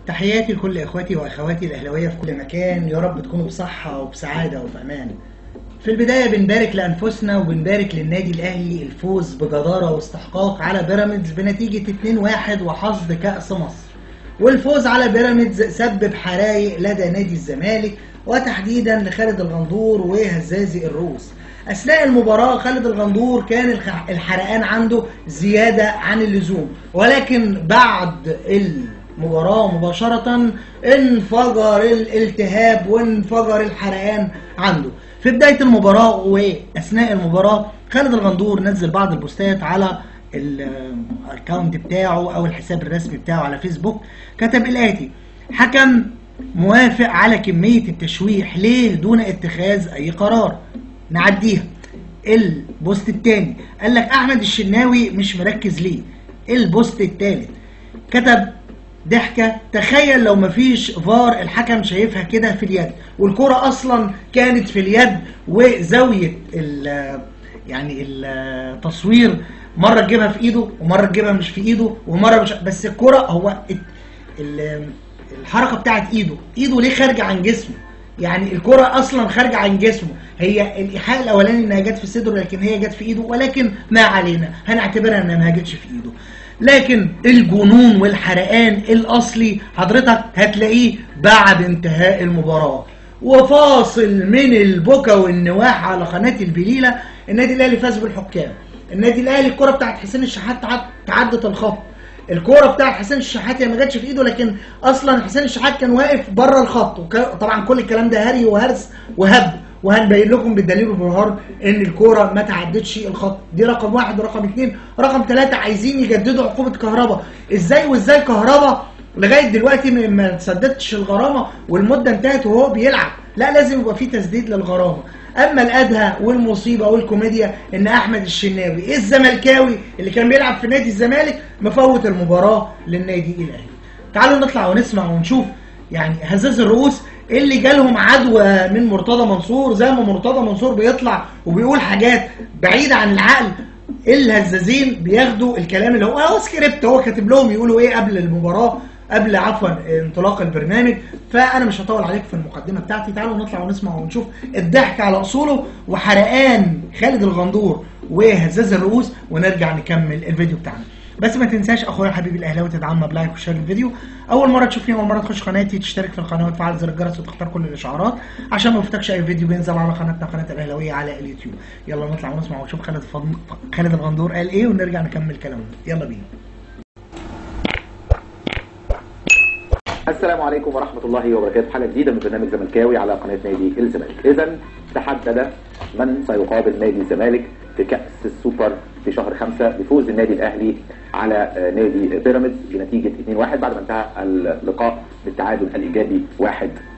تحياتي لكل اخواتي واخواتي الاهلاويه في كل مكان يا رب تكونوا بصحه وبسعاده وفي امان في البدايه بنبارك لانفسنا وبنبارك للنادي الاهلي الفوز بجداره واستحقاق على بيراميدز بنتيجه 2-1 وحصد كاس مصر والفوز على بيراميدز سبب حرايق لدى نادي الزمالك وتحديدا لخالد الغندور وهزازي الروس اثناء المباراه خالد الغندور كان الخ- الحرقان عنده زياده عن اللزوم ولكن بعد المباراه مباشره انفجر الالتهاب وانفجر الحرقان عنده في بدايه المباراه واثناء المباراه خالد الغندور نزل بعض البوستات على الاكونت بتاعه او الحساب الرسمي بتاعه على فيسبوك كتب الاتي حكم موافق على كمية التشويح ليه دون اتخاذ اي قرار نعديها البوست التاني قال لك احمد الشناوي مش مركز ليه البوست التالت كتب ضحكة تخيل لو مفيش فار الحكم شايفها كده في اليد والكرة اصلا كانت في اليد وزاوية ال- يعني التصوير مرة تجيبها في ايده ومرة تجيبها مش في ايده ومرة مش بس الكرة هو ال- ال- الحركة بتاعت ايده ايده ليه خارجة عن جسمه يعني الكرة اصلا خارجة عن جسمه هي الايحاء الاولاني انها جت في صدره لكن هي جت في ايده ولكن ما علينا هنعتبرها انها ما جتش في ايده لكن الجنون والحرقان الاصلي حضرتك هتلاقيه بعد انتهاء المباراة وفاصل من البكا والنواح على قناة البليلة النادي الاهلي فاز بالحكام النادي الاهلي الكرة بتاعت حسين الشحات تعد- تعدت الخط الكوره بتاعت حسين الشحات هي ما جاتش في ايده لكن اصلا حسين الشحات كان واقف بره الخط وك- طبعا كل الكلام ده هري وهرس وهب وهنبين لكم بالدليل والبرهان ان الكوره ما تعدتش الخط دي رقم واحد ورقم اثنين رقم ثلاثه عايزين يجددوا عقوبه كهرباء ازاي وازاي كهرباء لغايه دلوقتي ما- ما تسددتش الغرامه والمده انتهت وهو بيلعب لا لازم يبقى في تسديد للغرامه اما الادهى والمصيبه والكوميديا ان احمد الشناوي الزملكاوي اللي كان بيلعب في نادي الزمالك مفوت المباراه للنادي الاهلي تعالوا نطلع ونسمع ونشوف يعني هزاز الرؤوس اللي جالهم عدوى من مرتضى منصور زي ما مرتضى منصور بيطلع وبيقول حاجات بعيده عن العقل الهزازين بياخدوا الكلام اللي هو هو سكريبت هو كاتب لهم يقولوا ايه قبل المباراه قبل عفوا انطلاق البرنامج فانا مش هطول عليك في المقدمه بتاعتي تعالوا نطلع ونسمع ونشوف الضحك على اصوله وحرقان خالد الغندور وهزاز الرؤوس ونرجع نكمل الفيديو بتاعنا بس ما تنساش اخويا الحبيب الاهلاوي تدعمنا بلايك وشير الفيديو اول مره تشوفني اول مره تخش قناتي تشترك في القناه وتفعل زر الجرس وتختار كل الاشعارات عشان ما يفوتكش اي فيديو بينزل على قناتنا قناه الاهلاويه على اليوتيوب يلا نطلع ونسمع ونشوف خالد فضل... خالد الغندور قال ايه ونرجع نكمل كلامنا يلا بينا السلام عليكم ورحمة الله وبركاته حلقة جديدة من برنامج زملكاوي على قناة نادي الزمالك إذا تحدد من سيقابل نادي الزمالك في كأس السوبر في شهر خمسة بفوز النادي الأهلي على آه، نادي بيراميدز بنتيجة 2-1 بعد ما انتهى اللقاء بالتعادل الإيجابي 1-1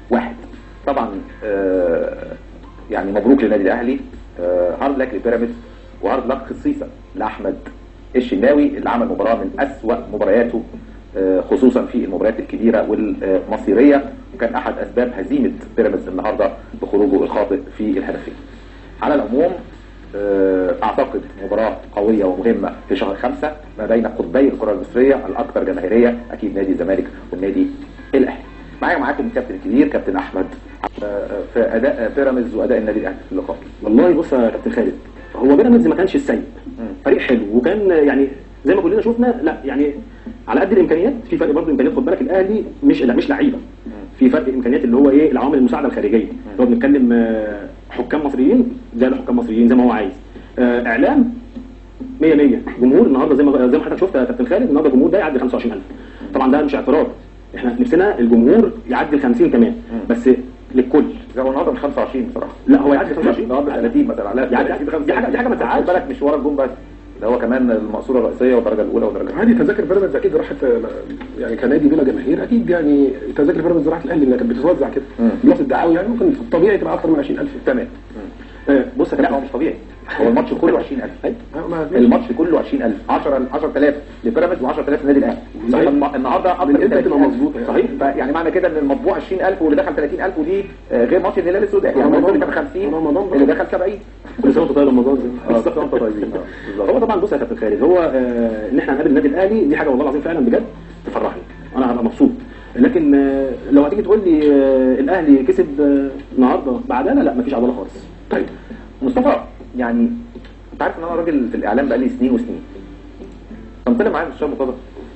طبعا آه، يعني مبروك للنادي الأهلي هارد لك لبيراميدز وهارد لك خصيصا لأحمد الشناوي اللي عمل مباراة من أسوأ مبارياته آه، خصوصا في المباريات الكبيرة والمصيرية وكان أحد أسباب هزيمة بيراميدز النهاردة بخروجه الخاطئ في الهدفين على العموم آه، أعتقد مباراة قوية ومهمة في شهر خمسة ما بين قطبي الكرة المصرية الأكثر جماهيرية أكيد نادي الزمالك والنادي الأهلي معايا معاكم الكابتن الكبير كابتن أحمد آه، في أداء بيراميدز وأداء النادي الأهلي في اللقاء والله بص يا كابتن خالد هو بيراميدز ما كانش السيء فريق حلو وكان يعني زي ما كلنا شفنا لا يعني على قد الامكانيات في فرق برضه امكانيات خد بالك الاهلي مش لا مش لعيبه في فرق امكانيات اللي هو ايه العوامل المساعده الخارجيه اللي هو بنتكلم آه، حكام مصريين زي الحكام مصريين زي ما هو عايز آه، اعلام 100 100 جمهور النهارده زي ما زي ما حضرتك شفت يا كابتن خالد النهارده الجمهور ده يعدي 25000 طبعا ده مش اعتراض احنا نفسنا الجمهور يعدي ال 50 كمان بس للكل زي هو النهارده من 25 بصراحة لا هو يعدي 25 النهارده 30 مثلا على يعني دي حاجه دي حاجه ما خد تزعلش بالك مش ورا الجون بس ده هو كمان المقصوره الرئيسيه والدرجه الاولى والدرجه الثانيه عادي تذاكر بيراميدز اكيد راحت يعني كنادي بلا جماهير اكيد يعني تذاكر بيراميدز راحت الاهلي اللي كانت بتتوزع كده مم. دلوقتي الدعاوي يعني ممكن في الطبيعي تبقى اكتر من 20000 تمام آه، بص يا لا كابتن هو مش طبيعي هو الماتش كله 20000 آه، ما- الماتش كله 20000 10 10000 لبيراميدز و10000 للنادي الاهلي صحيح. الم- النهارده اكتر من من امتى 30,000. تبقى مظبوطة يعني. صحيح فيعني معنى كده ان المطبوع 20000 واللي دخل 30000 ودي آه، غير ماتش الهلال السوداء يعني رمضان. اللي كان 50 رمضان بقى. اللي دخل 70 كل سنه وانت طيب رمضان اه كل سنه وانتم طيبين اه بالظبط. هو طبعا بص يا كابتن خالد هو آه، ان احنا هنقابل النادي الاهلي دي حاجه والله العظيم فعلا بجد تفرحني انا هبقى مبسوط لكن آه، لو هتيجي تقول لي آه، الاهلي كسب آه، النهارده بعدها لا مفيش عضله خالص طيب مصطفى يعني انت عارف ان انا راجل في الاعلام بقالي سنين وسنين كان طلع معايا في الشام مرتضى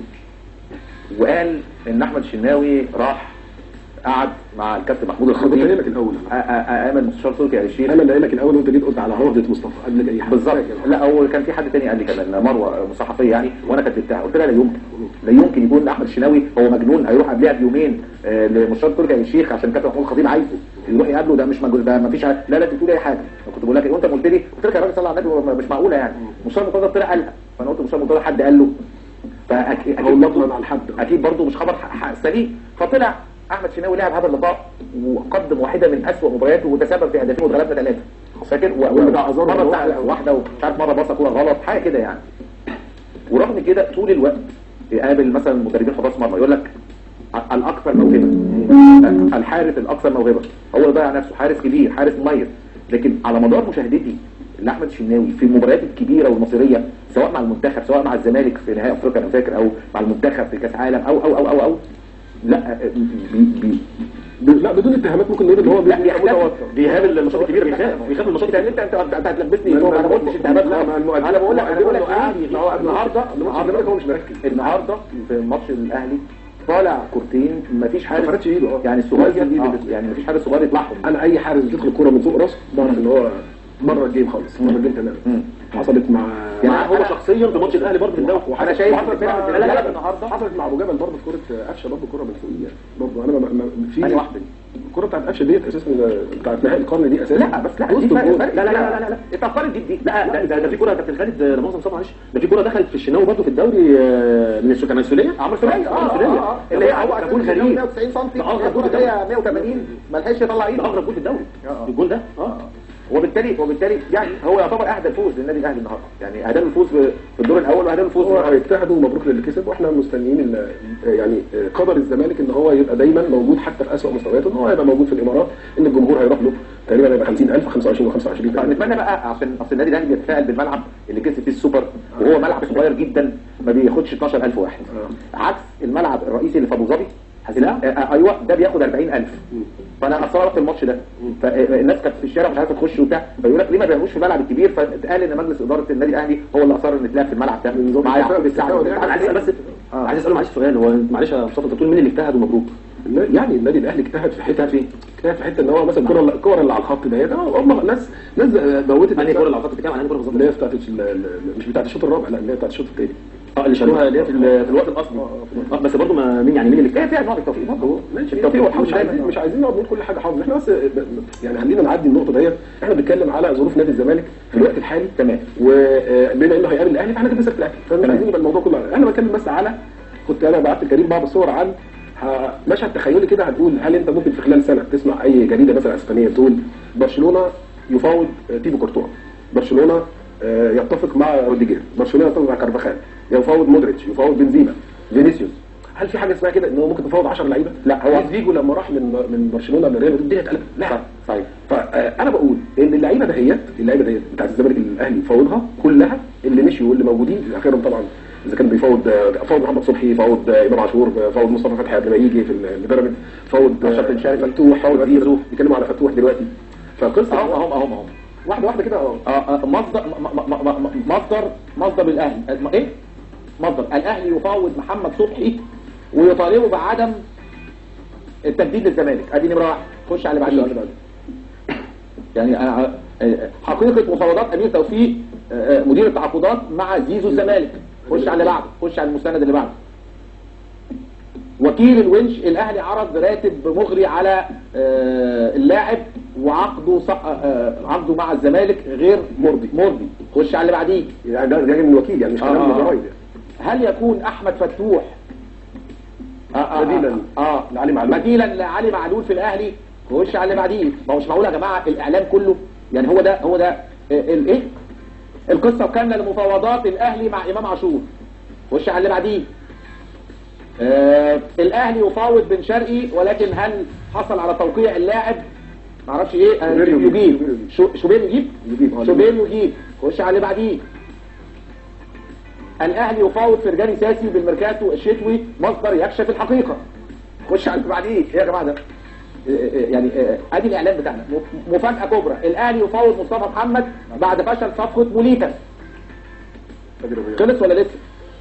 وقال ان احمد الشناوي راح قعد مع الكابتن محمود انا كنت الخطيب قايل لك الاول آ- آ- ايمن المستشار تركي آل الشيخ انا اللي قايل لك الاول وانت جيت قلت على عرضه مصطفى قبل اي حاجه بالظبط لا هو كان في حد تاني قال لي كمان مروه صحفيه يعني وانا كتبتها قلت لها لا يمكن لا يمكن يكون احمد الشناوي هو مجنون هيروح قبلها بيومين آه، لمستشار تركي آل الشيخ عشان كابتن محمود الخطيب عايزه يروح يقابله ده مش مجنون ده ما فيش لا لا انت بتقول اي حاجه أنا كنت بقول لك إيه؟ وانت قلت لي قلت لك يا راجل صلى على النبي هو مش معقوله يعني مستشار مرتضى طلع قالها فانا قلت مستشار مرتضى حد قال له فاكيد او نقلا عن حد اكيد برضه مش خبر ح- ح- سليم فطلع احمد شناوي لعب هذا اللقاء وقدم واحده من اسوأ مبارياته وتسبب في هدفين واتغلبنا ثلاثه فاكر و- و- بتاع أزار مره اللي هو- بتاع واحده ومش عارف مره باصه كوره غلط حاجه كده يعني ورغم كده طول الوقت يقابل مثلا مدربين حراس مرمى يقول لك ا- الاكثر موهبه الحارس الاكثر موهبه هو اللي ضيع نفسه حارس كبير حارس مميز لكن على مدار مشاهدتي لاحمد الشناوي في المباريات الكبيره والمصيريه سواء مع المنتخب سواء مع الزمالك في نهائي افريقيا انا فاكر او مع المنتخب في كاس عالم او او او او, أو لا بي بي ب- لا بدون اتهامات ممكن نقول ان هو لا بيبقى بيحتاج متوتر بيهاب الماتشات الكبيره بيخاف بيخاف من الماتشات انت الكبيره انت انت انت هتلبسني ما- انا ما- ما قلتش انتهابات لا، خالص. ما المؤدب- انا بقول لك انا بقول لك المؤدب قاعد إيه؟ ما هو النهارده ماتش الزمالك هو مش مركز النهارده في ماتش الاهلي طالع كورتين مفيش حارس ما فرقش ايده، اه. يعني الصغير ما فرقش ايده. آه، يعني مفيش حارس صغير يطلعهم انا اي حارس بتدخل الكوره من فوق راسه بعرف ان هو بره الجيم خالص بره الجيم مم. تماما حصلت مع يعني مع- هو أنا- شخصيا في ماتش الاهلي برضه في الدوري انا شايف وحصلت مع لا لا لا النهارده حصلت مع ابو جبل برضه في كوره قفشه برضه كوره من فوقيه برضه انا ما ما في ثانية واحدة دي. الكوره بتاعت قفشه ديت اساسا بتاعت نهائي القرن دي اساسا لا بس لا وسط دي فرق- الجول. فرق- لا لا لا لا لا اتاخرت دي دي لا ده, ده, ده في كوره كابتن خالد لا مؤاخذه مصطفى معلش ده في كوره دخلت في الشناوي برضه في الدوري آه، من السو- كان السوليه عمرو سوليه اه عمرو سوليه اه اه اللي هي هو جول غريب 190 سم ده أغرب جول الكره في جايه 180 ما لحقش يطلع ده ايده اغرب جول في الدوري آه، آه. الجول ده اه وبالتالي وبالتالي يعني هو يعتبر اهدى الفوز للنادي الاهلي النهارده يعني اهدى الفوز ب- في الدور الاول واهدى الفوز هو هيجتهدوا ومبروك للي كسب واحنا مستنيين ال- يعني قدر الزمالك ان هو يبقى دايما موجود حتى في اسوء مستوياته ان هو هيبقى موجود في الامارات ان الجمهور هيروح له تقريبا هيبقى 50000 25 و25 طيب نتمنى بقى عشان اصل النادي الاهلي بيتفائل بالملعب اللي كسب فيه السوبر وهو ملعب صغير جدا ما بياخدش 12000 واحد عكس الملعب الرئيسي اللي في ابو ظبي لا. آه، آه، ايوه ده بياخد 40000 فانا اصلا في الماتش ده فالناس كانت في الشارع مش عارفه تخش وبتاع فيقول لك ليه ما بيعملوش في الملعب الكبير فاتقال ان مجلس اداره النادي الاهلي هو اللي اصر ان تلعب في الملعب ده بالظبط. مع يعقوب بالتفاؤل السعد يعني. انا عايز اسال بس آه. عايز اساله معلش سؤال هو معلش يا مصطفى انت بتقول مين اللي اجتهد ومبروك يعني النادي الاهلي اجتهد في حته فين؟ اجتهد في حته ان هو مثلا الكره الكور اللي على الخط ديت آه، هم ناس ناس موتت انهي كوره اللي على الخط بتتكلم عن انهي كوره بالظبط اللي هي بتاعت ال- ال- مش بتاعت الشوط الرابع لا اللي هي بتاعت الشوط الثاني اه اللي شالوها اللي هي في, ال- في الوقت الاصلي اه بس برضه ما مين يعني مين اللي كان اجتهد فيها نوع من التوفيق برضه ماشي التوفيق والحمد مش عايزين دايما مش عايزين نقعد نقول كل حاجه حافظ احنا بس ب- ب- يعني خلينا نعدي النقطه ديت احنا بنتكلم على ظروف نادي الزمالك في الوقت الحالي تمام. وبما انه هيقابل الاهلي فاحنا كده سيره الاهلي فمش تمام. عايزين يبقى الموضوع كله على- انا بتكلم بس على كنت انا بعت لكريم بعض الصور عن ه- مشهد تخيلي كده هتقول هل انت ممكن في خلال سنه تسمع اي جريده مثلا اسبانيه تقول برشلونه يفاوض آه، تيبو كورتوا برشلونه آه، يتفق مع روديجير برشلونه يتفق مع كارفاخال يفاوض مودريتش يفاوض بنزيما فينيسيوس هل في حاجه اسمها كده ان هو ممكن تفاوض 10 لعيبه؟ لا هو فيجو لما راح من من برشلونه لريال مدريد الدنيا اتقلبت لا صحيح فانا بقول ان اللعيبه دهيت اللعيبه دهيت بتاعت الزمالك اللي الاهلي فاوضها كلها اللي مشيوا واللي موجودين اخرهم طبعا اذا كان بيفاوض فاوض محمد صبحي فاوض امام عاشور فاوض مصطفى فتحي قبل ما يجي في البيراميدز فاوض أشرف بن شرقي. فتوح فاوض زيزو بيتكلموا على فتوح دلوقتي فقصه اهو اهو اهو اهو واحده واحده كده اه آه، آه، مصدر م- م- م- م- مصدر مصدر الاهلي الم- ايه مصدر الاهلي يفاوض محمد صبحي ويطالبه بعدم التجديد للزمالك ادي نمره واحد خش على اللي بعديه يعني أنا آه، حقيقه مفاوضات امير توفيق آه، آه، مدير التعاقدات مع زيزو الزمالك خش على اللي بعده خش على المستند اللي بعده وكيل الونش الاهلي عرض راتب مغري على آه، اللاعب وعقده ص- آه، عقده مع الزمالك غير مرضي مرضي خش على اللي بعديه يعني ده ده من الوكيل يعني مش كلام آه، من آه. الجرايد يعني هل يكون احمد فتوح آه، آه، بديلاً اه لعلي معلول. بديلا لعلي معلول في الاهلي خش على اللي بعديه ما هو مش معقول يا جماعه الاعلام كله يعني هو ده هو ده آه، الايه القصه الكامله لمفاوضات الاهلي مع امام عاشور خش على اللي بعديه آه الاهلي يفاوض بن شرقي ولكن هل حصل على توقيع اللاعب معرفش ايه آه، شوبير يجيب. يجيب شوبير يجيب. شو- شوبير يجيب يجيب، آه، شوبير يجيب خش على اللي بعديه الاهلي يفاوض فرجاني ساسي بالميركاتو الشتوي مصدر يكشف الحقيقه خش على اللي بعديه ايه يا جماعه ده آه، آه، يعني آه، ادي الاعلان بتاعنا م- مفاجاه كبرى الاهلي يفاوض مصطفى محمد بعد فشل صفقه موليتس خلص ولا لسه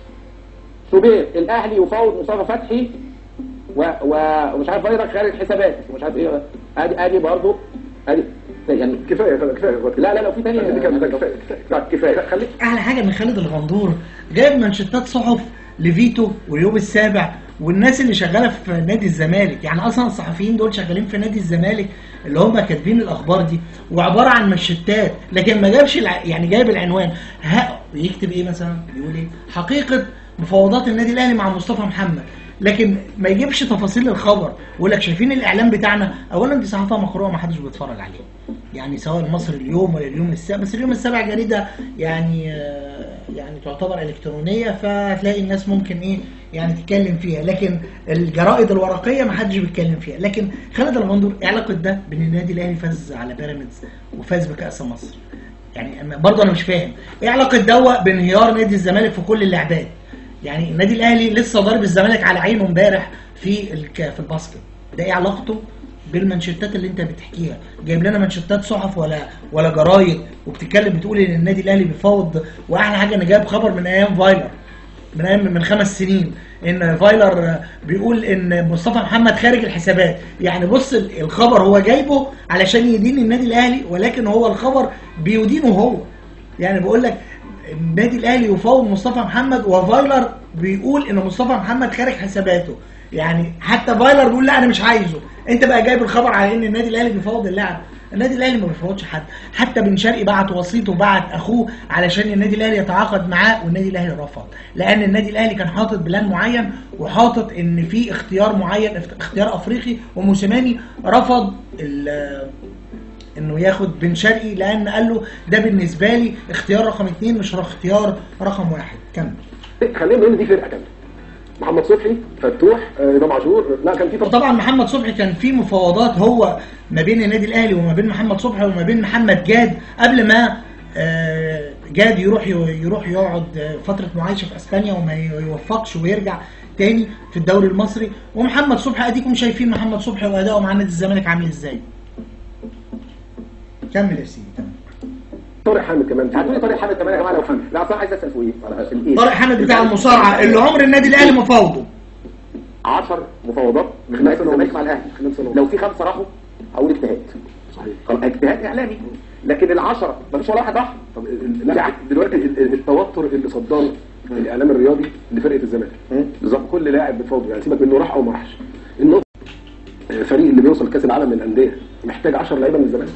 شوبير الاهلي يفاوض مصطفى فتحي و... و... ومش عارف فايرك خارج حسابات ومش عارف ايه ادي ادي برضه ادي يعني كفايه كفايه لا لا لو في تاني دي كانت كفايه طب كفايه خليك احلى حاجه ان خالد الغندور جايب منشطات صحف لفيتو واليوم السابع والناس اللي شغاله في نادي الزمالك يعني اصلا الصحفيين دول شغالين في نادي الزمالك اللي هم كاتبين الاخبار دي وعباره عن منشطات لكن ما جابش الع... يعني جايب العنوان ها يكتب ايه مثلا يقول ايه حقيقه مفاوضات النادي الاهلي مع مصطفى محمد لكن ما يجيبش تفاصيل الخبر ويقول لك شايفين الاعلام بتاعنا اولا دي صحافه مقروءه ما حدش بيتفرج عليها يعني سواء المصري اليوم ولا اليوم السابع بس اليوم السابع جريده يعني آه، يعني تعتبر الكترونيه فهتلاقي الناس ممكن ايه يعني تتكلم فيها لكن الجرائد الورقيه ما حدش بيتكلم فيها لكن خالد الغندور ايه علاقه ده بين النادي الاهلي فاز على بيراميدز وفاز بكاس مصر يعني أنا- برضه انا مش فاهم ايه علاقه دوا بانهيار نادي الزمالك في كل اللعبات يعني النادي الاهلي لسه ضارب الزمالك على عينه امبارح في الك... في الباسكت ده ايه علاقته بالمانشيتات اللي انت بتحكيها جايب لنا مانشيتات صحف ولا ولا جرايد وبتتكلم بتقول ان النادي الاهلي بيفاوض واحلى حاجه انا جايب خبر من ايام فايلر من ايام من خمس سنين ان فايلر بيقول ان مصطفى محمد خارج الحسابات يعني بص ال- الخبر هو جايبه علشان يدين النادي الاهلي ولكن هو الخبر بيدينه هو يعني بقول لك النادي الاهلي يفاوض مصطفى محمد وفايلر بيقول ان مصطفى محمد خارج حساباته يعني حتى فايلر بيقول لا انا مش عايزه انت بقى جايب الخبر على ان النادي الاهلي بيفاوض اللاعب النادي الاهلي ما بيفاوضش حد حتى بن شرقي بعت وسيط وبعت اخوه علشان النادي الاهلي يتعاقد معاه والنادي الاهلي رفض لان النادي الاهلي كان حاطط بلان معين وحاطط ان في اختيار معين اختيار افريقي وموسيماني رفض ال- انه ياخد بن شرقي لان قال له ده بالنسبه لي اختيار رقم اثنين مش اختيار رقم واحد كمل خلينا نقول إن دي فرقه كامله محمد صبحي فتوح آه، امام عاشور لا كان في طبعا وطبعا محمد صبحي كان في مفاوضات هو ما بين النادي الاهلي وما بين محمد صبحي وما بين محمد جاد قبل ما آه، جاد يروح يروح يقعد آه، فتره معايشه في اسبانيا وما يوفقش ويرجع تاني في الدوري المصري ومحمد صبحي اديكم شايفين محمد صبحي واداؤه مع نادي الزمالك عامل ازاي كمل يا سيدي كمل طارق حامد كمان هتقولي طارق حامد كمان يا جماعه لو في لا اصلا عايز اسال سؤال على الايه طارق حامد بتاع المصارعه اللي عمر النادي الاهلي مفاوضه 10 مفاوضات خلال من سنة الزمالك ونص. مع الاهلي خلال سنة ونص. لو في خمسه راحوا هقول اجتهاد صحيح خلاص اجتهاد اعلامي لكن العشرة مفيش ولا واحد راح طب ال- لا دلوقتي ال- ال- التوتر اللي صدره الاعلام الرياضي لفرقه الزمالك بالظبط كل لاعب بتفاوض يعني سيبك منه راح او ما راحش النقطه الفريق اللي بيوصل كاس العالم للانديه محتاج 10 لعيبه من الزمالك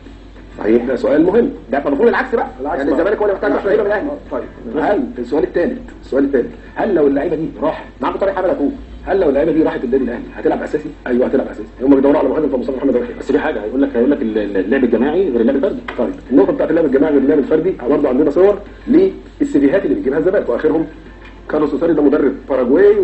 صحيح ده سؤال مهم ده المفروض العكس بقى العكس يعني بقى. الزمالك هو اللي محتاج 10 لعيبه من الاهلي طيب هل السؤال الثالث السؤال الثالث هل لو اللعيبه دي راحت معاك طارق حامد اخوه هل لو اللعيبه دي راحت النادي الاهلي هتلعب اساسي؟ ايوه هتلعب اساسي هم بيدوروا على مهاجم فمصطفى محمد رايح بس في حاجه هيقول لك هيقول لك اللعب الجماعي غير اللعب الفردي طيب النقطه بتاعت اللعب الجماعي غير اللعب الفردي برضه عندنا صور للسيفيهات اللي بيجيبها الزمالك واخرهم كارلوس اوساري ده مدرب باراجواي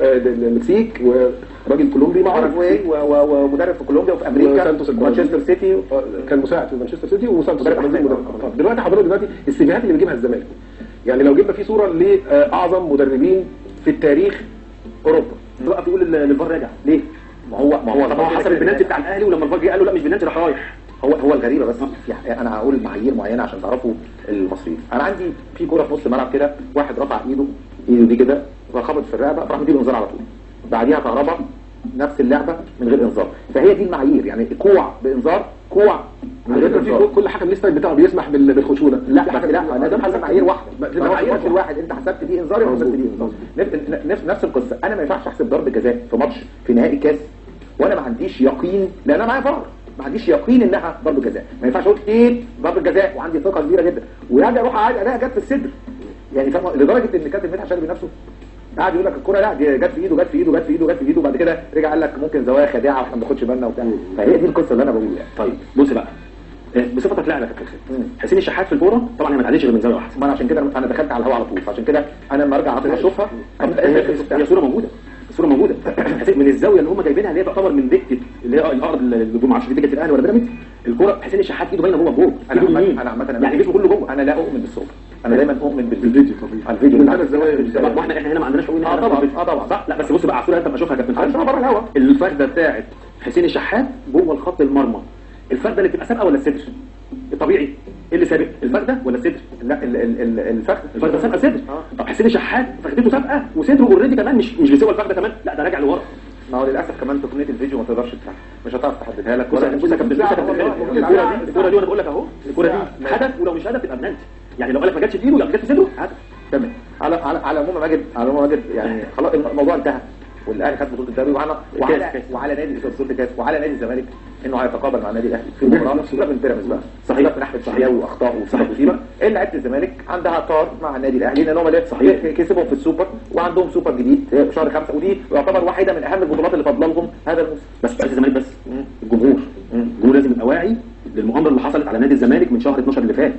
والمكسيك وراجل كولومبي معروف باراجواي و- و- ومدرب في كولومبيا وفي امريكا وسانتوس البرازيلي. مانشستر سيتي آه، كان مساعد في مانشستر سيتي وسانتوس مدرب البرازيلي أحسن. مدرب. طب دلوقتي حضرتك دلوقتي السيفيهات اللي بيجيبها الزمالك يعني لو جبنا في صوره لاعظم مدربين في التاريخ اوروبا توقف تقول ال- الفار راجع ليه؟ ما هو ما هو طب هو حسب البنالتي بتاع الاهلي ولما الفار جه قال له لا مش بنالتي راح رايح هو هو الغريبه بس في ح- انا هقول معايير معينه عشان تعرفوا المصريين انا عندي في كوره في نص الملعب كده واحد رفع ايده ايده دي كده فخبط في الرقبه راح مديله انذار على طول بعديها كهرباء نفس اللعبه من غير انذار فهي دي المعايير يعني كوع بانذار كوع من على غير فكره في انذار كل حكم ليه ستايل بتاعه بيسمح بال- بالخشونه لا بس لا انا ده حسب معايير واحده ما- ما معايير ماتش الواحد انت حسبت دي انذار ولا حسبت دي انذار نفس- نفس نفس القصه انا ما ينفعش احسب ضربه جزاء في ماتش في نهائي كاس وانا ما عنديش يقين لان انا معايا فار ما عنديش يقين انها ضربه جزاء ما ينفعش اقول ايه ضربه جزاء وعندي ثقه كبيره جدا ويجي اروح اعاد الاقيها جت في الصدر يعني فاهم لدرجه ان كابتن مدحت شلبي نفسه قاعد يقول لك الكوره لا دي جت في ايده جت في ايده جت في ايده جت في ايده وبعد كده رجع قال لك ممكن زوايا خادعه واحنا ما بناخدش بالنا وبتاع فهي دي القصه اللي انا بقولها يعني طيب بص بقى آه، بصفتك لاعب يا كابتن مم. خالد حسين الشحات في الكوره طبعا هي ما تعديش غير من زاويه واحده ما انا عشان كده انا دخلت على الهواء على طول فعشان كده انا لما ارجع اشوفها هي هي صوره موجوده الصوره موجوده حسين من الزاويه اللي هم جايبينها اللي هي تعتبر من دكه اللي هي الارض اللي ما اعرفش دي دكه الاهلي ولا بيراميدز الكوره حسين الشحات ايده باينه جوه جوه انا ايده عامة- اليمين انا عامه يعني جسمه كله جوه انا لا اؤمن بالصوت انا دايما اؤمن بالفيديو الفيديو طبيعي على الفيديو من بتاع ثلاث زوايا الفيديو. طب ما احنا احنا هنا ما عندناش حقوق اه طبعا اه طبعا صح لا بس بص بقى على الصوره انت ما اشوفها كانت من عشان بره الهوا الفرده بتاعت حسين الشحات جوه الخط المرمى الفرده اللي بتبقى سابقه ولا الصدر الطبيعي ايه اللي سابق الفرده ولا الصدر لا ال- ال- ال- الفخذ الفرده سابقه صدر اه طب حسين الشحات فخدته سابقه وصدره اوريدي كمان مش مش بيسوى الفرده كمان لا ده راجع لورا ما هو للاسف كمان تقنيه الفيديو ما تقدرش تفهم مش هتعرف تحددها لك بص ولا بص يا كابتن بص يا كابتن والله، خالد. والله. الكوره دي الكوره دي وانا بقول لك اهو الكوره دي هدف ولو مش هدف تبقى بنالتي يعني لو قال لك ما جاتش في ايده يبقى جت في صدره هدف تمام على على على العموم يا ماجد على العموم يا ماجد يعني خلاص الموضوع انتهى والاهلي خد بطوله الدوري وعلى وعلى كاس. وعلى نادي بطوله الكاس وعلى نادي الزمالك انه هيتقابل مع النادي الاهلي في وبيعمل مباراه نفس سيبك من بيراميدز بقى صحيح. سيبك من احمد شحياوي واخطائه وسيبك صحيح. وسيبك الا لعيبه الزمالك عندها طار مع النادي الاهلي لان هم صحيح. كسبهم في السوبر وعندهم سوبر جديد في شهر خمسه ودي يعتبر واحده من اهم البطولات اللي فاضله لهم هذا الموسم بس بس الزمالك بس مم. الجمهور مم. الجمهور لازم يبقى واعي للمؤامره اللي حصلت على نادي الزمالك من شهر 12 اللي فات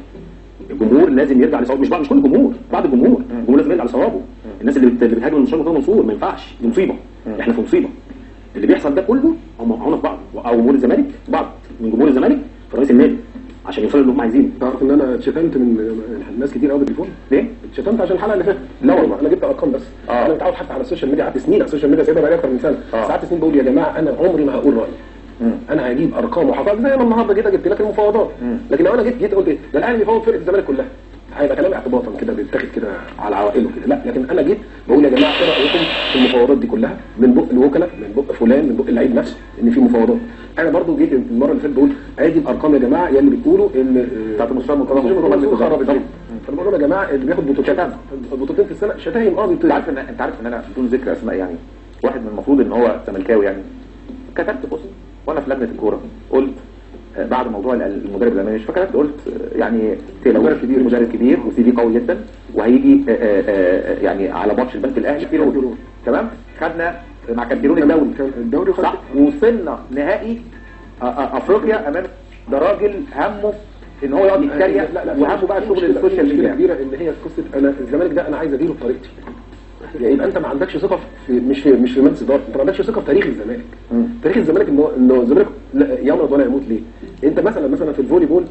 الجمهور لازم يرجع لصوابه مش بعض مش كل الجمهور بعض الجمهور الجمهور لازم يرجع لصوابه الناس اللي بت... اللي بتهاجم المستشار مرتضى منصور ما ينفعش دي مصيبه احنا في مصيبه اللي بيحصل ده كله هم معانا في بعض او جمهور الزمالك بعض من جمهور الزمالك في رئيس النادي عشان يوصلوا اللي هم عايزينه تعرف ان انا اتشتمت من ناس كتير قوي بالتليفون ليه؟ اتشتمت عشان الحلقه اللي فاتت لا والله انا جبت ارقام بس آه. انا متعود حتى على السوشيال ميديا قعدت سنين على السوشيال ميديا سايبها بقالي اكتر من سنه آه. ساعات سنين بقول يا جماعه انا عمري ما هقول رايي مم. انا هجيب ارقام وحقائق زي ما النهارده جيت جبت لك المفاوضات مم. لكن لو انا جيت جيت قلت ايه ده الاهلي بيفاوض فرقه الزمالك كلها هيبقى كلام اعتباطا كده بيتاخد كده على عوائله كده لا لكن انا جيت بقول يا جماعه ايه رايكم في المفاوضات دي كلها من بق الوكلاء من بق فلان من بق اللعيب نفسه ان في مفاوضات انا برضو جيت المره اللي فاتت بقول ادي الارقام يا جماعه يا اللي بتقولوا ان بتاعت المستشار مرتضى المستشار منصور مرتضى بالظبط. خرب الدنيا فانا بقول لهم يا جماعه اللي بياخد بطولتين شتم. بطولتين في السنه شتايم اه انت بيطير عارف ان انت عارف ان انا بدون ذكر اسماء يعني واحد من المفروض ان هو زملكاوي يعني كتبت بوست وانا في لجنه الكوره قلت آه، بعد موضوع ال- المدرب الالماني مش فاكر قلت آه، يعني تقلقوش مدرب كبير. مدرب كبير وسي في قوي جدا وهيجي آه، آه، آه، يعني على ماتش البنك الاهلي في رول تمام خدنا مع كابتنون الدوري الدوري خد صح وصلنا نهائي آه، آه، افريقيا امام ده راجل همه ان هو يقعد يتريق وهمه بقى شغل السوشيال ميديا ميديا كبيره ان هي قصه انا الزمالك ده انا عايز اديره بطريقتي يعني يبقى انت ما عندكش ثقه في مش في مش في مجلس اداره انت ما عندكش ثقه في تاريخ الزمالك مم. تاريخ الزمالك انه انه الزمالك لا- يمرض ولا يموت ليه انت مثلا مثلا في الفولي بول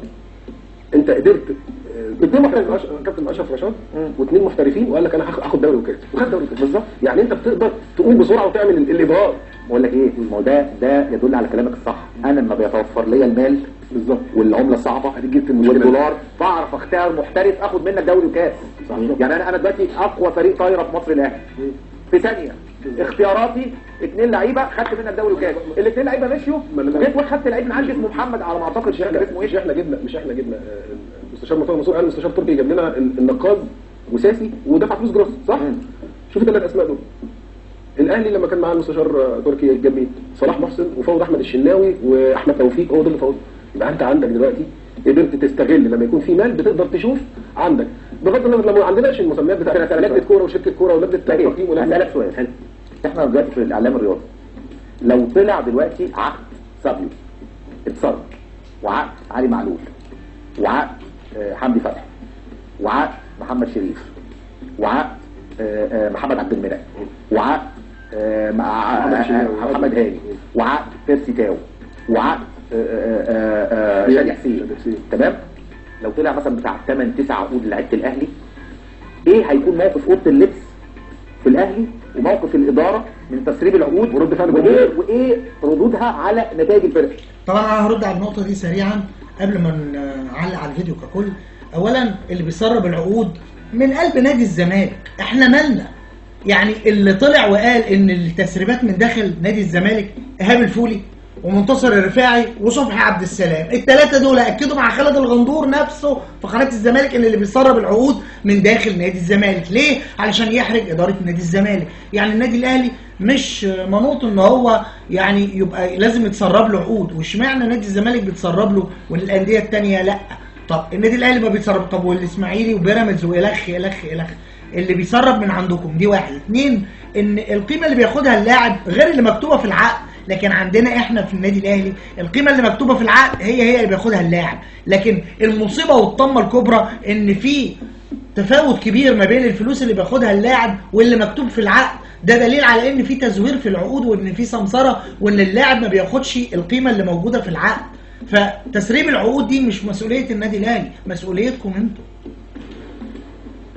انت قدرت آه، اثنين محترفين أش- كابتن اشرف رشاد مم. واثنين محترفين وقال لك انا هاخ- هاخد دوري وكاس وخد دوري وكاس بالظبط يعني انت بتقدر تقوم بسرعه وتعمل ال- الابهار بقول لك ايه ما هو ده ده يدل على كلامك الصح انا لما بيتوفر لي المال بالظبط والعمله الصعبه اديك جبت المشكله والدولار بعرف اختار محترف اخد منك دوري وكاس صحيح. يعني انا انا دلوقتي اقوى فريق طايره في مصر الاهلي في ثانيه اختياراتي اثنين لعيبه خدت منك دوري وكاس الاثنين لعيبه مشيوا ما أنا- جيت وخدت لعيب من عندي اسمه محمد على ما اعتقد مش مش فاكر احنا اسمه مش ايه احنا جبنا مش احنا جبنا آه، المستشار مرتضى منصور قال المستشار تركي جاب لنا ال- النقاد وساسي ودفع فلوس جروس صح؟ مم. شوف الثلاث اسماء دول الاهلي لما كان معاه المستشار آه، تركي جاب مين؟ صلاح محسن وفوض احمد الشناوي واحمد توفيق هو دول اللي فوضوا يبقى انت عندك دلوقتي قدرت تستغل لما يكون في مال بتقدر تشوف عندك بغض النظر لما ما عندناش المسميات بتاعت أنا أسألك لجنه سؤال. كوره وشركه كوره ولجنه طيب تقييم ولجنه هسألك سؤال احنا دلوقتي في الاعلام الرياضي لو طلع دلوقتي عقد سابيو اتصرف وعقد علي معلول وعقد آه، حمدي فتحي وعقد محمد شريف وعقد آه، آه، محمد عبد المنعم وعقد آه، مع محمد آه، الشناوي. محمد هاني وعقد بيرسي تاو وعقد آه، آه، آه، آه، شادي حسين شادي حسين. تمام لو طلع مثلا بتاع 8 9 عقود لعيبه الاهلي ايه هيكون موقف اوضه اللبس في الاهلي وموقف الاداره من تسريب العقود ورد فعل وايه الجمهور. وايه ردودها على نتائج الفرق طبعا انا هرد على النقطه دي سريعا قبل ما نعلق على الفيديو ككل اولا اللي بيسرب العقود من قلب نادي الزمالك احنا مالنا يعني اللي طلع وقال ان التسريبات من داخل نادي الزمالك ايهاب الفولي ومنتصر الرفاعي وصبحي عبد السلام الثلاثه دول اكدوا مع خالد الغندور نفسه في قناه الزمالك ان اللي بيسرب العقود من داخل نادي الزمالك ليه علشان يحرج اداره نادي الزمالك يعني النادي الاهلي مش منوط ان هو يعني يبقى لازم يتسرب له عقود واشمعنى نادي الزمالك بيتسرب له والانديه الثانيه لا طب النادي الاهلي ما بيتسرب طب والاسماعيلي وبيراميدز والخ الخ الخ اللي بيسرب من عندكم دي واحد اتنين ان القيمه اللي بياخدها اللاعب غير اللي مكتوبه في العقد لكن عندنا احنا في النادي الاهلي القيمه اللي مكتوبه في العقد هي هي اللي بياخدها اللاعب لكن المصيبه والطمه الكبرى ان في تفاوت كبير ما بين الفلوس اللي بياخدها اللاعب واللي مكتوب في العقد ده دليل على ان في تزوير في العقود وان في سمسره وان اللاعب ما بياخدش القيمه اللي موجوده في العقد فتسريب العقود دي مش مسؤوليه النادي الاهلي مسؤوليتكم انتوا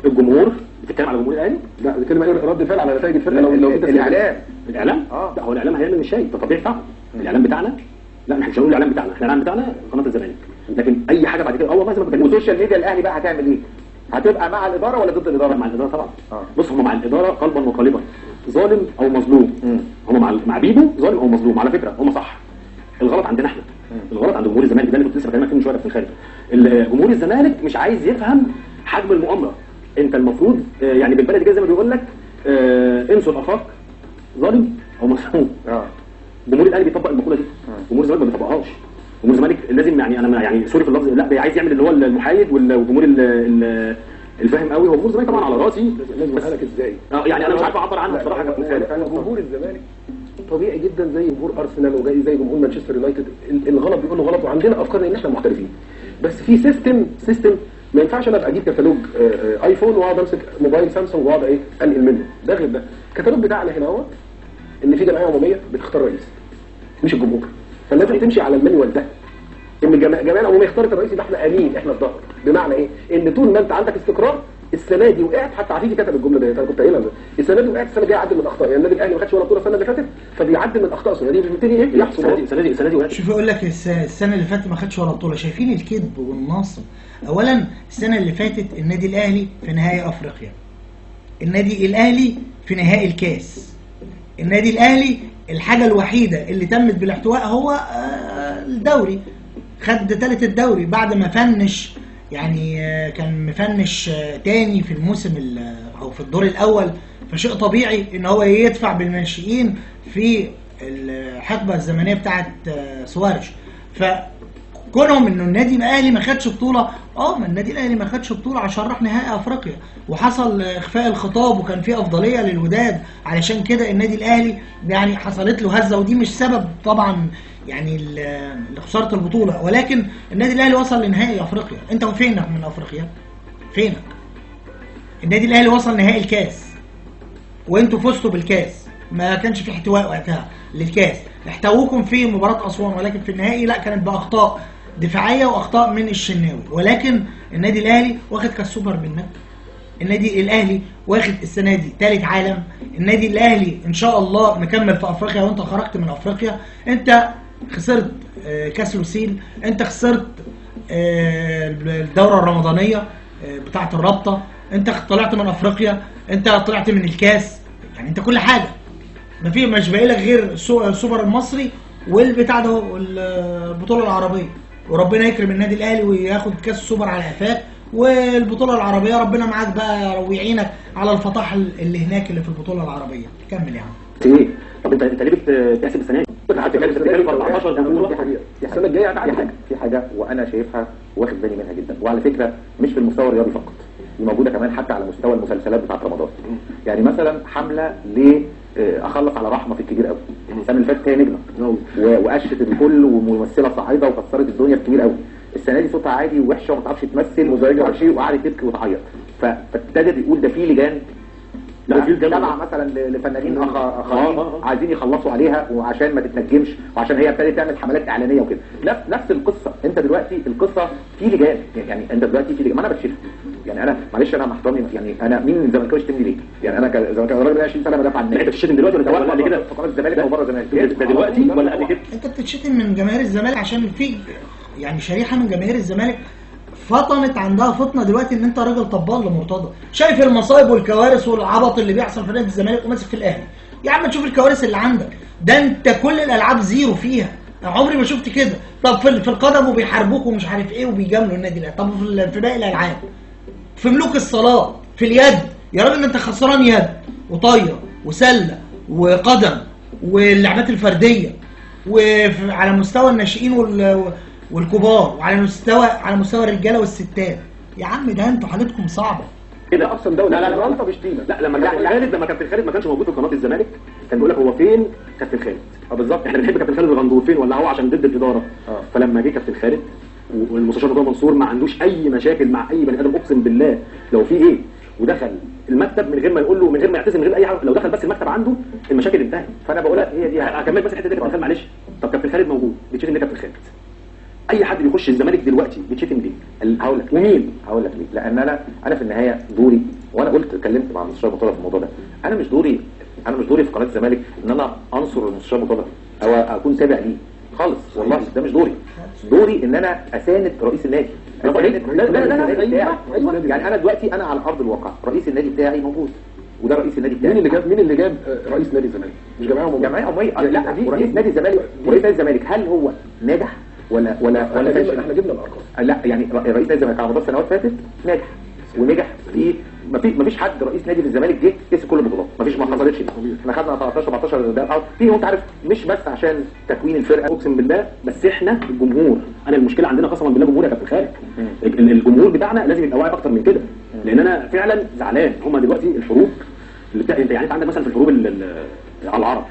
الجمهور بتتكلم على جمهور الاهلي لا بتكلم ايه رد فعل على نتائج الفرقه لو لو في تسليم. الاعلام الاعلام آه. لا هو الاعلام هيعمل مش شيء ده طبيعي بتاعه الاعلام بتاعنا لا احنا مش هنقول الاعلام بتاعنا احنا الاعلام بتاعنا قناه الزمالك لكن اي حاجه بعد كده اه والله زي ما بكلمك والسوشيال ميديا الاهلي بقى هتعمل ايه؟ هتبقى مع الاداره ولا ضد الاداره؟ مع الاداره طبعا آه. بص هم مع الاداره قلبا وقالبا ظالم او مظلوم مم. هم مع مع بيبو ظالم او مظلوم على فكره هم صح الغلط عندنا احنا الغلط عند جمهور الزمالك ده اللي كنت لسه بكلمك فيه من شويه في الخارج ال- جمهور الزمالك مش عايز يفهم حجم المؤامره انت المفروض آه، يعني بالبلدي كده زي ما بيقول لك آه، انسوا الاخاك ظالم او مظلوم اه جمهور الاهلي بيطبق المقوله دي جمهور الزمالك ما بيطبقهاش جمهور الزمالك لازم يعني انا يعني سوري في اللفظ لا بي- عايز يعمل اللي هو المحايد وال- والجمهور ال- ال- الفاهم قوي هو جمهور الزمالك طبعا على راسي لازم بس لك ازاي آه، يعني انا مش عارف اعبر عنها لا، بصراحه هو- كابتن هو خالد فعلا جمهور الزمالك طبيعي جدا زي جمهور ارسنال وزي زي جمهور مانشستر يونايتد ال- الغلط بيقول له غلط وعندنا افكار ان احنا محترفين بس في سيستم سيستم ما ينفعش انا ابقى اجيب كتالوج آه، آه، ايفون واقعد امسك موبايل سامسونج واقعد ايه انقل منه ده غير ده الكتالوج بتاعنا هنا اهوت ان في جمعيه عموميه بتختار رئيس مش الجمهور فلازم تمشي على المانيوال ده ان الجمعيه الجمعيه العموميه اختارت الرئيس يبقى احنا امين احنا الظهر بمعنى ايه؟ ان طول ما انت عندك استقرار السنه دي وقعت حتى عفيفي كتب الجمله ديت انا كنت قايلها السنه دي وقعت السنه الجايه عدل من اخطاء يعني النادي الاهلي ما خدش ولا بطوله السنه اللي فاتت فبيعدل من اخطاء السنه دي بيبتدي ايه يحصل السنه دي السنه دي السنه دي وقعت. شوف يقول لك الس- السنه اللي فاتت ما خدش ولا بطوله شايفين الكذب والنصب اولا السنه اللي فاتت النادي الاهلي في نهائي افريقيا النادي الاهلي في نهائي الكاس النادي الاهلي الحاجه الوحيده اللي تمت بالاحتواء هو آه، الدوري خد ثالث الدوري بعد ما فنش يعني آه، كان مفنش آه، تاني في الموسم ال- او في الدور الاول فشيء طبيعي ان هو يدفع بالناشئين في الحقبه الزمنيه بتاعت آه، سوارش فكونهم انه النادي الاهلي ما خدش بطوله اه ما النادي الاهلي ما خدش بطوله عشان راح نهائي افريقيا وحصل اخفاء الخطاب وكان في افضليه للوداد علشان كده النادي الاهلي يعني حصلت له هزه ودي مش سبب طبعا يعني ل- لخساره البطوله ولكن النادي الاهلي وصل لنهائي افريقيا انت فينك من افريقيا فينك النادي الاهلي وصل نهائي الكاس وانتوا فزتوا بالكاس ما كانش في احتواء وقتها للكاس احتووكم في مباراة أسوان ولكن في النهائي لا كانت بأخطاء دفاعية وأخطاء من الشناوي ولكن النادي الأهلي واخد كاس سوبر منك النادي الأهلي واخد السنة دي ثالث عالم النادي الأهلي إن شاء الله مكمل في أفريقيا وأنت خرجت من أفريقيا أنت خسرت آه، كاس لوسيل أنت خسرت آه، الدورة الرمضانية آه، بتاعة الرابطة أنت طلعت من أفريقيا أنت طلعت من الكاس يعني أنت كل حاجة ما في مش باقي لك غير السو- السوبر المصري والبتاع ده هو، البطوله العربيه وربنا يكرم النادي الاهلي وياخد كاس السوبر على قفاك والبطوله العربيه ربنا معاك بقى ويعينك على الفطاح اللي هناك اللي في البطوله العربيه كمل يا عم ايه طب انت انت ليه بت- بتحسب السنه دي؟ انت بتتكلم في 14 دي بطوله حاجه دي السنة الجاية في هتعدي. حاجه في حاجه وانا شايفها واخد بالي منها جدا وعلى فكره مش في المستوى الرياضي فقط دي موجوده كمان حتى على مستوى المسلسلات بتاعت رمضان يعني مثلا حمله ل آه، اخلص على رحمه في الكبير قوي السنه اللي فاتت هي نجمه و- وقشت الكل وممثله صعيده وكسرت الدنيا في الكبير قوي السنه دي صوتها عادي ووحشه وما بتعرفش تمثل مزعجة. وما شيء وقعدت تبكي وتعيط ف- فابتدى يقول ده في لجان لا، في لجان. تبع مثلا ل- لفنانين آخر- آه، اخرين آه، آه. عايزين يخلصوا عليها وعشان ما تتنجمش وعشان هي ابتدت تعمل حملات اعلانيه وكده نفس نفس القصه انت دلوقتي القصه في لجان يعني انت دلوقتي في لجان ما انا بكشف يعني انا معلش انا مع احترامي يعني انا مين من الزملكاوي يشتمني ليه؟ يعني انا كزملكاوي راجل بقالي 20 سنه بدافع عن لا انت النادي بتشتم دلوقتي ولا سواء ولا قبل كده؟ في قناه الزمالك او بره الزمالك ده دلوقتي ولا قبل كده؟ انت بتتشتم من جماهير الزمالك عشان في يعني شريحه من جماهير الزمالك فطنت عندها فطنه دلوقتي ان انت راجل طبال لمرتضى شايف المصايب والكوارث والعبط اللي بيحصل في نادي الزمالك وماسك في الاهلي يا عم تشوف الكوارث اللي عندك ده انت كل الالعاب زيرو فيها أنا عمري ما شفت كده طب في في القدم وبيحاربوك ومش عارف ايه وبيجاملوا النادي الاهلي طب في ال- في باقي الالعاب في ملوك الصلاة في اليد يا راجل انت خسران يد وطايرة وسلة وقدم واللعبات الفردية وعلى مستوى الناشئين وال- والكبار وعلى مستوى على مستوى الرجالة والستات يا عم ده انتوا حالتكم صعبة كده أقسم دولة. لا لا لا غلطة بشتيمة. لا لما كابتن خالد لما كابتن خالد ما كانش موجود في قناه الزمالك كان بيقول لك هو فين كابتن خالد اه بالظبط احنا بنحب كابتن خالد الغندور فين ولا هو عشان ضد الاداره اه. فلما جه كابتن خالد والمستشار مرتضى منصور ما عندوش اي مشاكل مع اي بني ادم اقسم بالله لو في ايه ودخل المكتب من غير ما يقول له من غير ما يعتذر من غير اي حاجه لو دخل بس المكتب عنده المشاكل انتهت فانا بقول لك هي دي هكمل بس الحته دي كابتن خالد معلش طب كابتن خالد موجود بيتشتم ليه كابتن خالد اي حد بيخش الزمالك دلوقتي بيتشتم ليه هقول لك ومين هقول لك ليه لان انا انا في النهايه دوري وانا قلت اتكلمت مع المستشار مرتضى في الموضوع ده انا مش دوري انا مش دوري في قناه الزمالك ان انا انصر المستشار مرتضى او اكون تابع ليه خالص والله ده مش دوري دوري ان انا اساند رئيس النادي برافو عليك. أساند لا، لا، لا، لا، رئيس النادي أيوة، بتاعي. أيوة. يعني انا دلوقتي انا على ارض الواقع رئيس النادي بتاعي موجود وده رئيس النادي بتاعي مين اللي جاب مين اللي جاب آه، رئيس نادي الزمالك مش جمعيه عموميه جمعيه عموميه يعني لا دي- ورئيس دي- نادي الزمالك ورئيس نادي الزمالك هل هو ناجح ولا ولا احنا ولا جبنا فاشل؟ احنا جبنا الارقام لا يعني ر- رئيس نادي الزمالك على مدار سنوات فاتت ناجح ونجح في ما في ما فيش حد رئيس نادي في الزمالك جه كسب كل البطولات ما فيش ما حصلتش دي احنا خدنا 13 14 ده أو- في انت عارف مش بس عشان تكوين الفرقه اقسم بالله بس احنا الجمهور انا المشكله عندنا قسما بالله جمهور يا كابتن خالد مم. ال- الجمهور بتاعنا لازم يبقى واعي اكتر من كده لان انا فعلا زعلان هم دلوقتي الحروب اللي بتاع انت يعني انت عندك مثلا في الحروب ال- ال- على العرب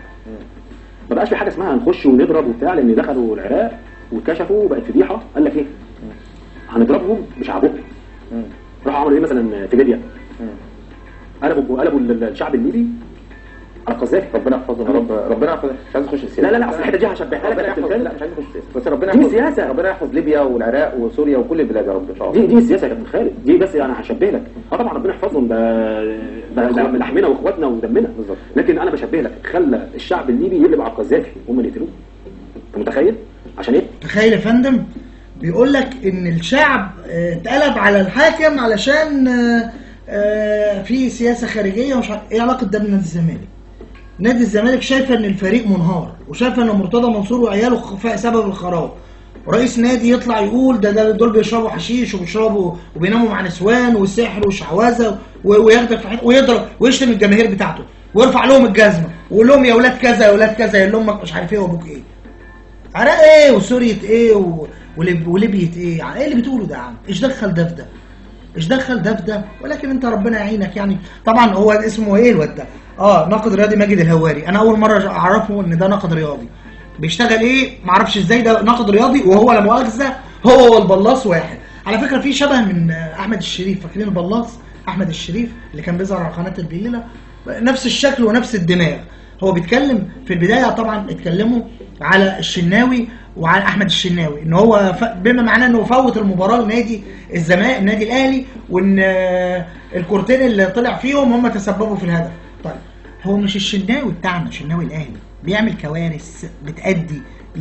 ما بقاش في حاجه اسمها نخش ونضرب وبتاع لان دخلوا العراق واتكشفوا وبقت فضيحه قال لك ايه هنضربهم بشعبهم مم. راحوا عملوا ايه مثلا في ليبيا مم. قلبوا قلبوا ال- الشعب الليبي على القذافي ربنا يحفظنا يا رب ربنا يحفظنا مش عايز اخش السياسه لا لا لا اصل الحته دي هشبهها لك ربنا يا كابتن يحفظ خالد لا مش عايز اخش السياسه بس ربنا دي يحفظ سياسة. ربنا يحفظ ليبيا والعراق وسوريا وكل البلاد يا رب ان شاء الله دي دي السياسه يا كابتن خالد دي بس انا هشبه لك اه طبعا ربنا يحفظهم ده ده ده من لحمنا واخواتنا ودمنا بالظبط. لكن انا بشبه لك خلى الشعب الليبي يقلب على القذافي هم اللي يقتلوه انت متخيل عشان ايه تخيل يا فندم بيقول لك ان الشعب آه، اتقلب على الحاكم علشان آه، آه، في سياسه خارجيه ومش عارف ايه علاقه ده بنادي الزمالك نادي الزمالك شايفه ان الفريق منهار وشايفه ان مرتضى منصور وعياله خفاء سبب الخراب ورئيس نادي يطلع يقول ده, ده دول بيشربوا حشيش وبيشربوا وبيناموا مع نسوان والسحر والشعوذه و- وياخدك في حته ويضرب ويشتم الجماهير بتاعته ويرفع لهم الجزمه ويقول لهم يا اولاد كذا يا اولاد كذا يا امك مش عارف ايه وابوك ايه عراق ايه وسوريا ايه و... وليب... وليبيا ايه ايه اللي بتقوله ده يا عم ايش دخل ده في ده ايش دخل ده في ده ولكن انت ربنا يعينك يعني طبعا هو اسمه ايه الواد ده اه ناقد رياضي ماجد الهواري انا اول مره اعرفه ان ده ناقد رياضي بيشتغل ايه معرفش ازاي ده ناقد رياضي وهو لا مؤاخذه هو والبلاص واحد على فكره في شبه من آه، احمد الشريف فاكرين البلاص احمد الشريف اللي كان بيظهر على قناه البليله نفس الشكل ونفس الدماغ هو بيتكلم في البدايه طبعا اتكلموا على الشناوي وعلى احمد الشناوي ان هو ف... بما معناه انه فوت المباراه لنادي الزمالك النادي الاهلي وان آه، الكورتين اللي طلع فيهم هم تسببوا في الهدف طيب هو مش الشناوي بتاعنا الشناوي الاهلي بيعمل كوارث بتأدي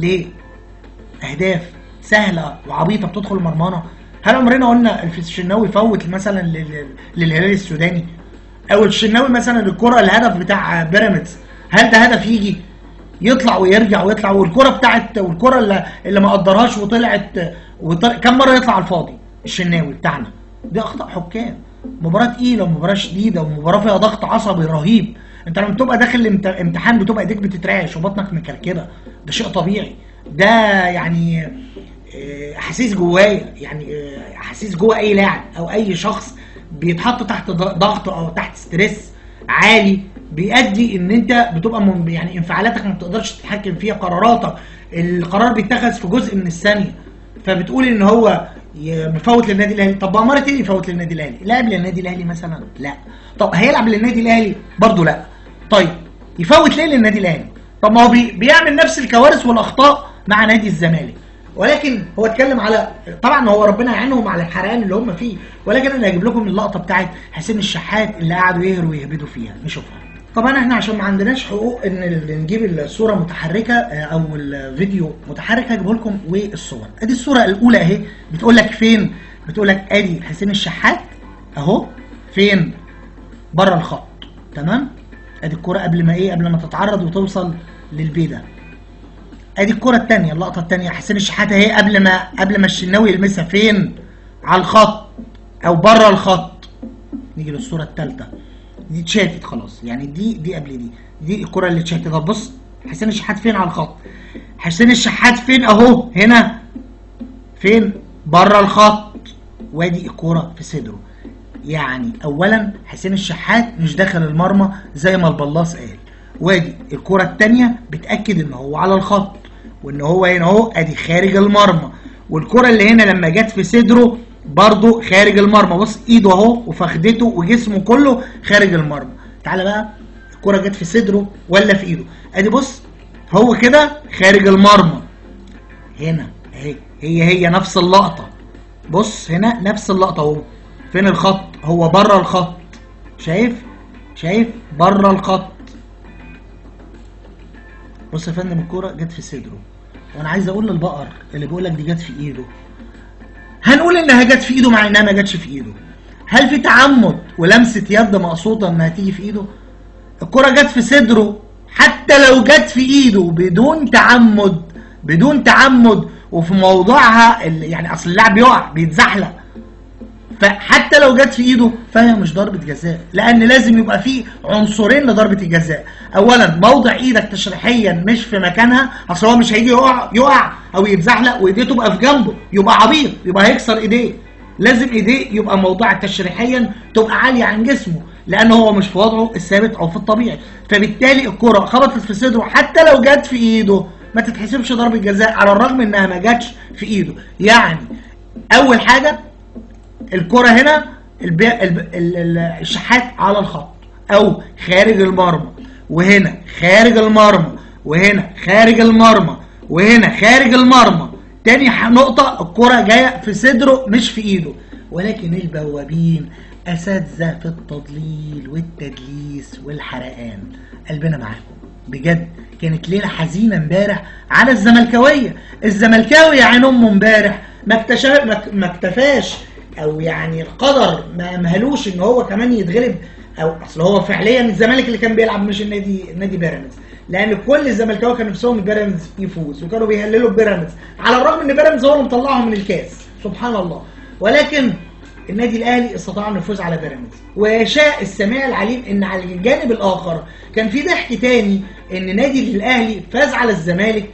لاهداف سهله وعبيطه بتدخل مرمانا هل عمرنا قلنا الشناوي فوت مثلا لل- للهلال السوداني او الشناوي مثلا الكره الهدف بتاع بيراميدز هل ده هدف يجي يطلع ويرجع ويطلع والكره بتاعت والكره اللي, اللي ما قدرهاش وطلعت وطلع كم مره يطلع على الفاضي الشناوي بتاعنا دي اخطاء حكام مباراه تقيله ومباراه شديده ومباراه فيها ضغط عصبي رهيب انت لما بتبقى داخل الامت- امتحان بتبقى ايديك بتترعش وبطنك مكركبه ده شيء طبيعي ده يعني آه، احاسيس جوايا يعني آه، احاسيس جوا اي لاعب او اي شخص بيتحط تحت ض- ضغط او تحت ستريس عالي بيؤدي ان انت بتبقى من يعني انفعالاتك ما بتقدرش تتحكم فيها قراراتك القرار بيتخذ في جزء من الثانيه فبتقول ان هو ي- مفوت للنادي الاهلي طب بأمارة ايه يفوت للنادي الاهلي لاعب للنادي الاهلي مثلا لا طب هيلعب للنادي الاهلي برضه لا طيب يفوت ليه للنادي الاهلي طب ما هو بي بيعمل نفس الكوارث والاخطاء مع نادي الزمالك ولكن هو اتكلم على طبعا هو ربنا يعينهم على الحرقان اللي هم فيه ولكن انا هجيب لكم اللقطه بتاعت حسين الشحات اللي قعدوا يهروا ويهبدوا فيها نشوفها طبعا احنا عشان ما عندناش حقوق ان ال- نجيب الصوره متحركه آه، او الفيديو متحرك هجيبه لكم والصور ادي الصوره الاولى اهي بتقول لك فين بتقول لك ادي حسين الشحات اهو فين بره الخط تمام ادي الكرة قبل ما ايه قبل ما تتعرض وتوصل للبيدة ادي الكرة التانية اللقطة التانية حسين الشحات اهي قبل ما قبل ما الشناوي يلمسها فين على الخط او بره الخط نيجي للصورة التالتة دي اتشاتت خلاص يعني دي دي قبل دي دي الكرة اللي اتشاتت طب بص حسين الشحات فين على الخط حسين الشحات فين اهو هنا فين بره الخط وادي الكرة في صدره يعني اولا حسين الشحات مش داخل المرمى زي ما البلاص قال وادي الكرة التانية بتأكد ان هو على الخط وان هو هنا اهو ادي خارج المرمى والكرة اللي هنا لما جت في صدره برضو خارج المرمى بص ايده اهو وفخدته وجسمه كله خارج المرمى تعالى بقى الكرة جت في صدره ولا في ايده ادي بص هو كده خارج المرمى هنا اهي هي هي نفس اللقطة بص هنا نفس اللقطة اهو فين الخط هو بره الخط شايف شايف بره الخط بص يا فندم الكوره جت في صدره وانا عايز اقول للبقر اللي بيقول لك دي جت في ايده هنقول انها جت في ايده مع انها ما جاتش في ايده هل في تعمد ولمسه يد مقصوده انها تيجي في ايده الكرة جت في صدره حتى لو جت في ايده بدون تعمد بدون تعمد وفي موضوعها ال- يعني اصل اللاعب يقع بيتزحلق فحتى لو جت في ايده فهي مش ضربة جزاء لان لازم يبقى في عنصرين لضربة الجزاء اولا موضع ايدك تشريحيا مش في مكانها اصل هو مش هيجي يقع يقع او يتزحلق وايديه تبقى في جنبه يبقى عبيط يبقى هيكسر ايديه لازم ايديه يبقى موضعها تشريحيا تبقى عالية عن جسمه لان هو مش في وضعه الثابت او في الطبيعي فبالتالي الكرة خبطت في صدره حتى لو جت في ايده ما تتحسبش ضربة جزاء على الرغم انها ما جاتش في ايده يعني اول حاجة الكرة هنا البي... الب... ال... ال... الشحات على الخط او خارج المرمى وهنا خارج المرمى وهنا خارج المرمى وهنا خارج المرمى تاني ح- نقطة الكرة جاية في صدره مش في ايده ولكن البوابين اساتذة في التضليل والتدليس والحرقان قلبنا معاكم بجد كانت ليلة حزينة امبارح على الزملكاوية الزملكاوي يا عين امه امبارح ما اكتشف ما- ما اكتفاش او يعني القدر ما مهلوش ان هو كمان يتغلب او اصل هو فعليا الزمالك اللي كان بيلعب مش النادي نادي بيراميدز لان كل الزملكاويه كان نفسهم بيراميدز يفوز وكانوا بيهللوا بيراميدز على الرغم ان بيراميدز هو اللي مطلعهم من الكاس سبحان الله ولكن النادي الاهلي استطاع انه يفوز على بيراميدز ويشاء السميع العليم ان على الجانب الاخر كان في ضحك تاني ان نادي الاهلي فاز على الزمالك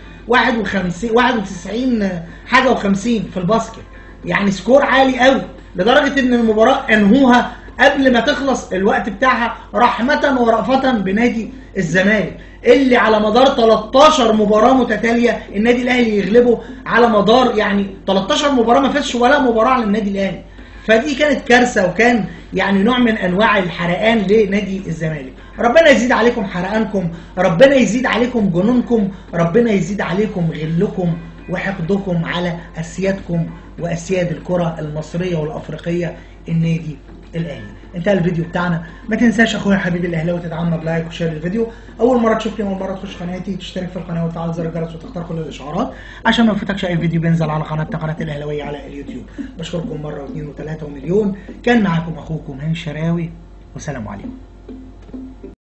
51 91 حاجه و50 في الباسكت يعني سكور عالي قوي لدرجه ان المباراه انهوها قبل ما تخلص الوقت بتاعها رحمه ورأفه بنادي الزمالك اللي على مدار 13 مباراه متتاليه النادي الاهلي يغلبه على مدار يعني 13 مباراه ما فازش ولا مباراه على النادي الاهلي فدي كانت كارثه وكان يعني نوع من انواع الحرقان لنادي الزمالك ربنا يزيد عليكم حرقانكم ربنا يزيد عليكم جنونكم ربنا يزيد عليكم غلكم وحقدكم على اسيادكم واسياد الكره المصريه والافريقيه النادي الاهلي انتهى الفيديو بتاعنا ما تنساش اخويا حبيبي الاهلاوي تدعمنا بلايك وشير الفيديو اول مره تشوفني اول مره تخش قناتي تشترك في القناه وتفعل زر الجرس وتختار كل الاشعارات عشان ما يفوتكش اي فيديو بينزل على قناتنا قناه الاهلاويه على اليوتيوب بشكركم مره واثنين وثلاثه ومليون كان معاكم اخوكم هاني الشراوي والسلام عليكم